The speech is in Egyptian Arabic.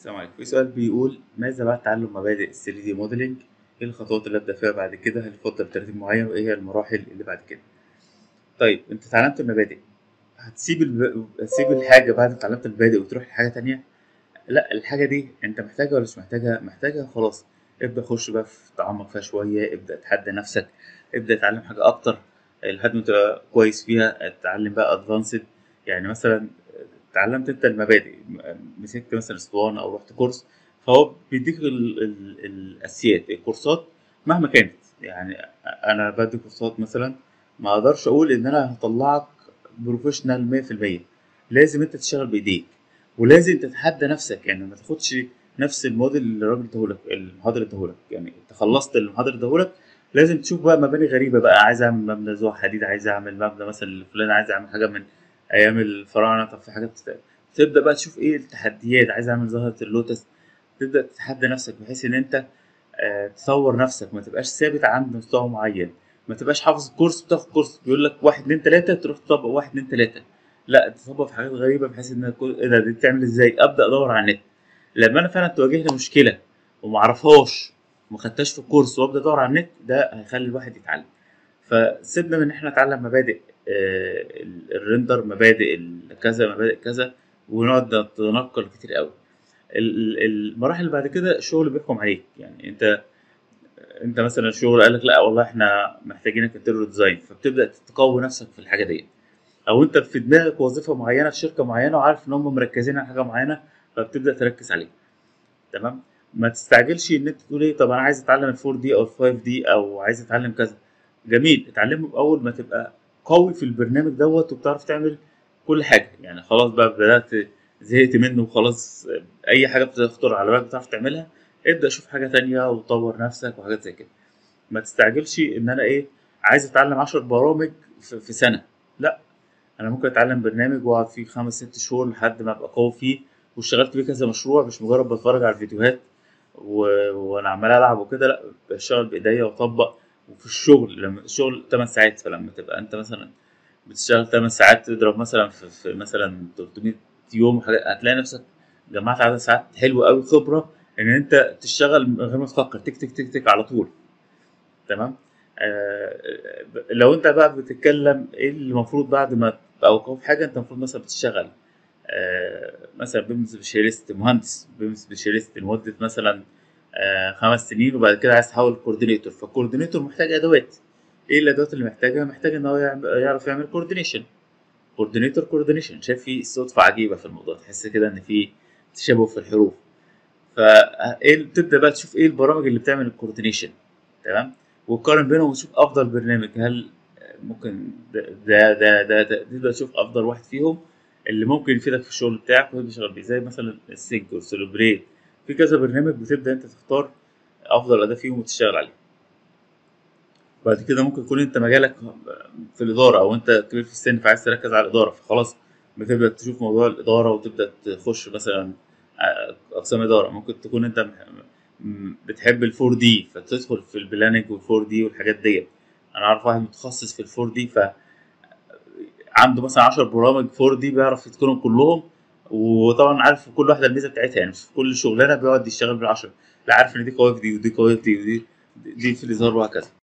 السلام عليكم في سؤال بيقول ماذا بعد تعلم مبادئ ال 3 دي موديلنج ايه الخطوات اللي ابدا فيها بعد كده هل يفضل ترتيب معين وايه هي المراحل اللي بعد كده طيب انت اتعلمت المبادئ هتسيب الب... هتسيب الحاجه بعد ما اتعلمت المبادئ وتروح لحاجه تانية لا الحاجه دي انت محتاجها ولا مش محتاجها محتاجها خلاص ابدا خش بقى في تعمق فيها شويه ابدا تحدى نفسك ابدا اتعلم حاجه اكتر لحد ما تبقى كويس فيها اتعلم بقى ادفانسد يعني مثلا اتعلمت انت المبادئ مسكت مثلا اسطوانه او رحت كورس فهو بيديك ال ال الاساسيات الكورسات مهما كانت يعني انا بدي كورسات مثلا ما اقدرش اقول ان انا هطلعك بروفيشنال 100% لازم انت تشتغل بايديك ولازم تتحدى نفسك يعني ما تاخدش نفس الموديل اللي الراجل اداهولك المحاضر اداهولك يعني انت خلصت المحاضر اداهولك لازم تشوف بقى مباني غريبه بقى عايز اعمل مبنى ذو حديد عايز اعمل مبنى مثلا لفلان عايز اعمل حاجه من ايام الفراعنه طب في حاجات تستقل. تبدا بقى تشوف ايه التحديات عايز اعمل ظاهره اللوتس تبدا تتحدى نفسك بحيث ان انت آه تطور نفسك ما تبقاش ثابت عند مستوى معين ما تبقاش حافظ كورس بتاخد كورس بيقول لك واحد اتنين تلاته تروح تطبق واحد اتنين تلاته لا تطبق في حاجات غريبه بحيث ان ايه ده دي بتعمل ازاي ابدا ادور على النت لما انا فعلا تواجهني مشكله وما اعرفهاش وما خدتهاش في الكورس وابدا ادور على النت ده هيخلي الواحد يتعلم فسيبنا من ان احنا نتعلم مبادئ آه الريندر مبادئ كذا مبادئ كذا ونقعد نتنقل كتير قوي المراحل اللي بعد كده الشغل بيحكم عليك يعني انت انت مثلا الشغل قال لك لا والله احنا محتاجينك انتريور ديزاين فبتبدا تقوي نفسك في الحاجه دي او انت في دماغك وظيفه معينه في شركه معينه وعارف ان هم مركزين على حاجه معينه فبتبدا تركز عليها تمام ما تستعجلش ان انت تقول ايه طب انا عايز اتعلم ال 4 دي او ال 5 دي او عايز اتعلم كذا جميل اتعلمه باول ما تبقى قوي في البرنامج دوت وبتعرف تعمل كل حاجه يعني خلاص بقى بدات زهقت منه وخلاص اي حاجه بتخطر على بالك بتعرف تعملها ابدا شوف حاجه تانية وطور نفسك وحاجات زي كده ما تستعجلش ان انا ايه عايز اتعلم 10 برامج في سنه لا انا ممكن اتعلم برنامج واقعد فيه خمس ست شهور لحد ما ابقى قوي فيه واشتغلت بيه كذا مشروع مش مجرد بتفرج على الفيديوهات و... وانا عمال العب وكده لا بشتغل بايديا واطبق وفي الشغل لما الشغل 8 ساعات فلما تبقى انت مثلا بتشتغل 8 ساعات تضرب مثلا في, في مثلا 300 يوم هتلاقي نفسك جمعت عدد ساعات حلوه قوي خبره ان انت تشتغل من غير ما تفكر تك تك تك تك على طول تمام آه لو انت بقى بتتكلم ايه اللي المفروض بعد ما تبقى قوي في حاجه انت المفروض مثلا بتشتغل آه مثلا بيم سبيشاليست مهندس بيم سبيشاليست لمده مثلا آه خمس سنين وبعد كده عايز تحول كوردينيتور فالكوردينيتور محتاج ادوات ايه الادوات اللي محتاجها محتاج ان هو يعرف يعمل كوردينيشن كوردينيتور كوردينيشن شايف في صدفه عجيبه في الموضوع تحس كده ان في تشابه في الحروف فايه تبدا بقى تشوف ايه البرامج اللي بتعمل الكوردينيشن تمام وتقارن بينهم وتشوف افضل برنامج هل ممكن ده ده ده, ده, ده تبدا تشوف افضل واحد فيهم اللي ممكن يفيدك في الشغل بتاعك وتبدا تشتغل بيه زي مثلا السينك والسيلبريت في كذا برنامج بتبدا انت تختار افضل اداه فيهم وتشتغل عليه بعد كده ممكن يكون انت مجالك في الاداره او انت كبير في السن فعايز تركز على الاداره فخلاص بتبدا تشوف موضوع الاداره وتبدا تخش مثلا اقسام اداره ممكن تكون انت بتحب ال 4 دي فتدخل في البلاننج وال 4 دي والحاجات ديت انا اعرف واحد متخصص في ال 4 دي ف عنده مثلا 10 برامج 4 دي بيعرف يتقنهم كلهم وطبعا عارف كل واحده الميزه بتاعتها يعني في كل شغلانه بيقعد يشتغل بالعشرة لا عارف ان دي قويه في دي ودي قويه في دي ودي دي في الازهار وهكذا